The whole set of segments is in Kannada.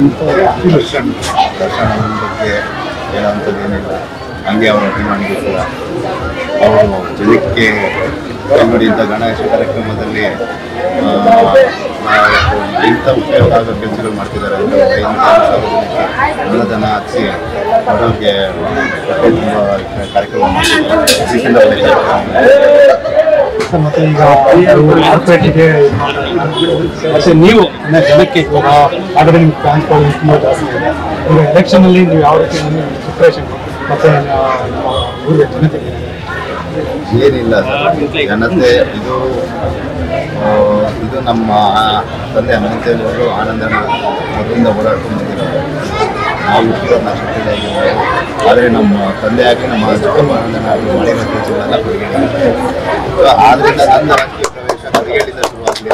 ದರ್ಶನ್ ದರ್ಶನ್ ಅವ್ರ ಬಗ್ಗೆ ಹೇಳೋವಂಥದ್ದು ಏನಿಲ್ಲ ಹಂಗೆ ಅವರ ಅಭಿಮಾನಿಗಳು ಕೂಡ ಅವರು ಜನಕ್ಕೆ ಕೈಗೊಂಡಿದ್ದ ಗಣೇಶ ಕಾರ್ಯಕ್ರಮದಲ್ಲಿ ಆ, ನಾವು ಇಂಥ ಉಪಯೋಗ ಆಗೋ ಕೆಲಸಗಳು ಮಾಡ್ತಿದ್ದಾರೆ ಅಂದರೆ ಐದು ಸಾವಿರ ಜನಕ್ಕೆ ಅನ್ನದಾನ ಹಾಕಿಸಿ ಬಡವರಿಗೆ ಹೊಟ್ಟೆ ತುಂಬ ಕಾರ್ಯಕ್ರಮ ಮಾಡ್ತಿದ್ದಾರೆ ಇದಕ್ಕಿಂತ ಒಳ್ಳೆ ಕಾರ್ಯಕ್ರಮ ಮತ್ತೆ ಈಗ ಕಾರ್ಪೊರೇಟ್ಗೆ ಮತ್ತೆ ನೀವು ಅಂದ್ರೆ ಜನಕ್ಕೆ ಇವಾಗ ಆದರೆ ನಿಮ್ಮ ಫ್ಯಾನ್ಸ್ ತುಂಬ ಜಾಸ್ತಿ ಇದೆ ಈಗ ಎಲೆಕ್ಷನ್ ಅಲ್ಲಿ ನೀವು ಯಾವ ರೀತಿ ಪ್ರಿಪ್ರೇಷನ್ ಮತ್ತೆ ಆ, ನಮ್ಮ ಊರಿಗೆ ಜನತೆಗೆ ಏನಿಲ್ಲ ಸರ್ ಜನತೆ ಇದು ಆ, ಇದು ನಮ್ಮ ತಂದೆ ಹನುಮಂತೇವರು ಆನಂದನ ಮೊದಲಿಂದ ಓಡಾಡ್ಕೊಂಡು ಬಂದಿರೋದು ನಾವು ಕೂಡ ನಷ್ಟಕ್ಕಿದ್ದಾಗಿರ್ಬೋದು ಆದರೆ ನಮ್ಮ ತಂದೆಯಾಗಿ ನಮ್ಮ ಚಿಕ್ಕಪ್ಪ ಆನಂದನ ಆಗಲಿ ಮಾಡಿರೋ ಕೆಲಸಗಳೆಲ್ಲ ಪರಿಗಣಿಸಿದ್ದಾರೆ ಸೊ ಆದ್ದರಿಂದ ನನ್ನ ರಾಜಕೀಯ ಪ್ರವೇಶ ಪರಿಗಣಿತ ಶುರುವಾಗಲಿ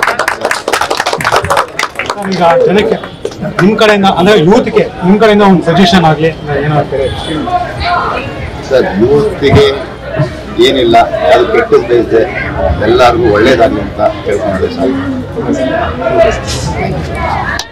ಈಗ ಜನಕ್ಕೆ ನಿಮ್ಮ ಕಡೆಯಿಂದ ಅಂದ್ರೆ ಯೂತ್ಗೆ ನಿಮ್ಮ ಕಡೆಯಿಂದ ಒಂದು ಸಜೆಷನ್ ಆಗಲಿ ಏನಾಗ್ತಾರೆ ಸರ್ ಯೂತ್ಗೆ ಏನಿಲ್ಲ ಅದು ಕೆಟ್ಟದ್ದು ಬೇಯಿಸಿದೆ ಎಲ್ಲರಿಗೂ ಒಳ್ಳೇದಾಗಲಿ ಅಂತ ಕೇಳ್ಕೊಂಡ್ರೆ ಸಾಕು